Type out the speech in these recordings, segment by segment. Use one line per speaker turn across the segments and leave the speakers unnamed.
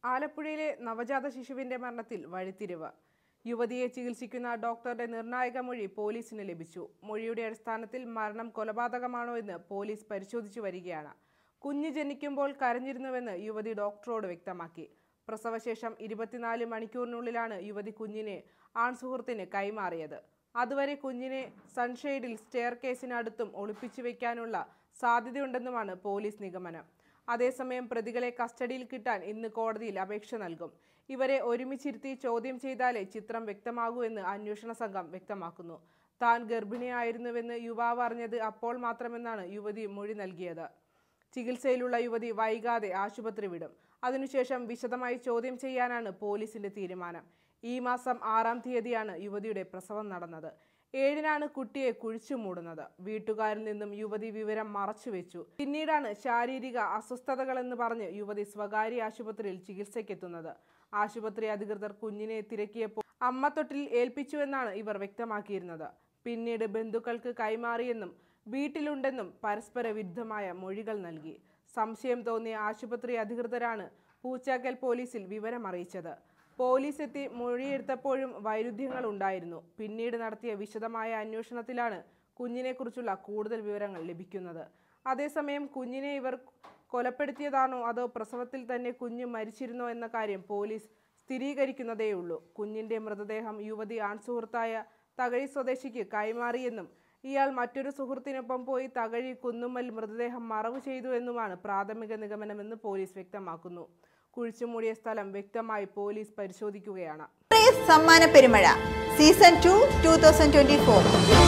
ആലപ്പുഴയിലെ നവജാത ശിശുവിന്റെ മരണത്തിൽ വഴിത്തിരിവ് യുവതിയെ ചികിത്സിക്കുന്ന ഡോക്ടറുടെ നിർണായക മൊഴി പോലീസിന് ലഭിച്ചു മൊഴിയുടെ അടിസ്ഥാനത്തിൽ മരണം കൊലപാതകമാണോ എന്ന് പോലീസ് പരിശോധിച്ചു വരികയാണ് കുഞ്ഞ് ജനിക്കുമ്പോൾ കരഞ്ഞിരുന്നുവെന്ന് യുവതി ഡോക്ടറോട് വ്യക്തമാക്കി പ്രസവശേഷം ഇരുപത്തിനാല് മണിക്കൂറിനുള്ളിലാണ് യുവതി കുഞ്ഞിനെ ആൺസുഹൃത്തിന് കൈമാറിയത് അതുവരെ കുഞ്ഞിനെ സൺഷെയ്ഡിൽ സ്റ്റെയർ കേസിനടുത്തും ഒളിപ്പിച്ചു വെക്കാനുള്ള സാധ്യതയുണ്ടെന്നുമാണ് പോലീസ് നിഗമനം അതേസമയം പ്രതികളെ കസ്റ്റഡിയിൽ കിട്ടാൻ ഇന്ന് കോടതിയിൽ അപേക്ഷ നൽകും ഇവരെ ഒരുമിച്ചിരുത്തി ചോദ്യം ചെയ്താലേ ചിത്രം വ്യക്തമാകൂ എന്ന് അന്വേഷണ സംഘം വ്യക്തമാക്കുന്നു താൻ ഗർഭിണിയായിരുന്നുവെന്ന് യുവാവ് അറിഞ്ഞത് അപ്പോൾ മാത്രമെന്നാണ് യുവതി മൊഴി നൽകിയത് ചികിത്സയിലുള്ള യുവതി വൈകാതെ ആശുപത്രി വിടും അതിനുശേഷം വിശദമായി ചോദ്യം ചെയ്യാനാണ് പോലീസിന്റെ തീരുമാനം ഈ മാസം ആറാം തീയതിയാണ് യുവതിയുടെ പ്രസവം നടന്നത് ഏഴിനാണ് കുട്ടിയെ കുഴിച്ചു മൂടുന്നത് വീട്ടുകാരിൽ നിന്നും യുവതി വിവരം മറച്ചുവെച്ചു പിന്നീടാണ് ശാരീരിക അസ്വസ്ഥതകളെന്ന് പറഞ്ഞ് യുവതി സ്വകാര്യ ആശുപത്രിയിൽ ചികിത്സയ്ക്കെത്തുന്നത് ആശുപത്രി അധികൃതർ കുഞ്ഞിനെ തിരക്കിയപ്പോൾ അമ്മത്തൊട്ടിൽ ഏൽപ്പിച്ചുവെന്നാണ് ഇവർ വ്യക്തമാക്കിയിരുന്നത് പിന്നീട് ബന്ധുക്കൾക്ക് കൈമാറിയെന്നും വീട്ടിലുണ്ടെന്നും പരസ്പര വിരുദ്ധമായ മൊഴികൾ നൽകി സംശയം തോന്നിയ ആശുപത്രി അധികൃതരാണ് പൂച്ചാക്കൽ പോലീസിൽ വിവരം അറിയിച്ചത് പോലീസ് എത്തി മൊഴിയെടുത്തപ്പോഴും വൈരുദ്ധ്യങ്ങൾ ഉണ്ടായിരുന്നു പിന്നീട് നടത്തിയ വിശദമായ അന്വേഷണത്തിലാണ് കുഞ്ഞിനെക്കുറിച്ചുള്ള കൂടുതൽ വിവരങ്ങൾ ലഭിക്കുന്നത് അതേസമയം കുഞ്ഞിനെ ഇവർ കൊലപ്പെടുത്തിയതാണോ അതോ പ്രസവത്തിൽ തന്നെ കുഞ്ഞ് മരിച്ചിരുന്നോ എന്ന കാര്യം പോലീസ് സ്ഥിരീകരിക്കുന്നതേയുള്ളൂ കുഞ്ഞിന്റെ മൃതദേഹം യുവതി ആൺസുഹൃത്തായ തകഴി സ്വദേശിക്ക് കൈമാറിയെന്നും ഇയാൾ മറ്റൊരു സുഹൃത്തിനൊപ്പം പോയി തകഴി കുന്നുമ്മൽ മൃതദേഹം മറവ് ചെയ്തു എന്നുമാണ് പ്രാഥമിക നിഗമനമെന്ന് പോലീസ് വ്യക്തമാക്കുന്നു കുഴിച്ചുമൂടിയ സ്ഥലം വ്യക്തമായി പോലീസ് പരിശോധിക്കുകയാണ്
പ്രൈസ് സമ്മാന പെരുമഴ season two two thousand twenty four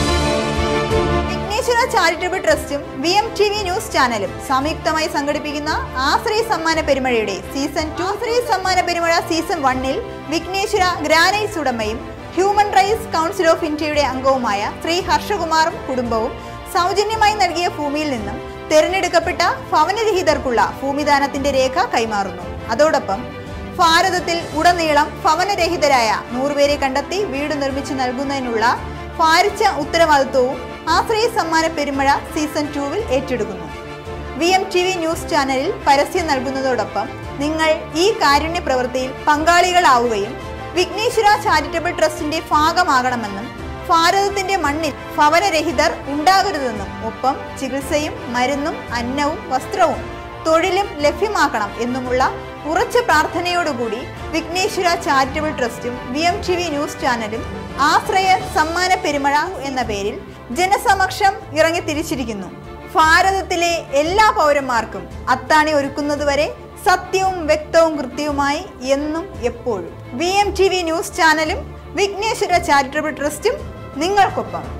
Vighneshwara charitable ട്രസ്റ്റും V M T V news ചാനലും സംയുക്തമായി സംഘടിപ്പിക്കുന്ന ആശ്രയ സമ്മാന പെരുമഴയുടെ സീസൺ ടു ആശ്രയ സമ്മാന പെരുമഴ സീസൺ വണ്ണിൽ വിഘ്നേശ്വര ഗ്രാനൈറ്റ്സ് ഉടമയും ഹ്യൂമൻ റൈറ്റ്സ് കൗൺസിൽ ഓഫ് ഇന്ത്യയുടെ അംഗവുമായ ശ്രീ ഹർഷകുമാറും കുടുംബവും സൗജന്യമായി നൽകിയ ഭൂമിയിൽ നിന്നും തിരഞ്ഞെടുക്കപ്പെട്ട ഭവനരഹിതർക്കുള്ള ഭൂമിദാനത്തിന്റെ രേഖ കൈമാറുന്നു അതോടൊപ്പം ഭാരതത്തിൽ ഉടനീളം ഭവനരഹിതരായ നൂറുപേരെ കണ്ടെത്തി വീട് നിർമ്മിച്ചു നൽകുന്നതിനുള്ള ഭാരിച്ച ഉത്തരവാദിത്വവും ആശ്രയ സമ്മാന പെരുമഴ സീസൺ ടൂവിൽ ഏറ്റെടുക്കുന്നു V M T V news ചാനലിൽ പരസ്യം നൽകുന്നതോടൊപ്പം നിങ്ങൾ ഈ കാരുണ്യ പ്രവൃത്തിയിൽ പങ്കാളികളാവുകയും വിഘ്നേശ്വര ചാരിറ്റബിൾ ട്രസ്റ്റിന്റെ ഭാഗമാകണമെന്നും ഭാരതത്തിന്റെ മണ്ണിൽ ഭവനരഹിതർ ഉണ്ടാകരുതെന്നും ഒപ്പം ചികിത്സയും മരുന്നും അന്നവും വസ്ത്രവും തൊഴിലും ലഭ്യമാക്കണം എന്നുമുള്ള ഉറച്ച പ്രാർത്ഥനയോടുകൂടി വിഘ്നേശ്വര ചാരിറ്റബിൾ ട്രസ്റ്റും V M T V news ചാനലും ആശ്രയ സമ്മാന പെരുമഴ എന്ന പേരിൽ ജനസമക്ഷം ഇറങ്ങി തിരിച്ചിരിക്കുന്നു ഭാരതത്തിലെ എല്ലാ പൗരന്മാർക്കും അത്താണി ഒരുക്കുന്നതുവരെ സത്യവും വ്യക്തവും കൃത്യവുമായി എന്നും എപ്പോഴും V M T V news ചാനലും വിഘ്നേശ്വര ചാരിറ്റബിൾ ട്രസ്റ്റും നിങ്ങൾക്കൊപ്പം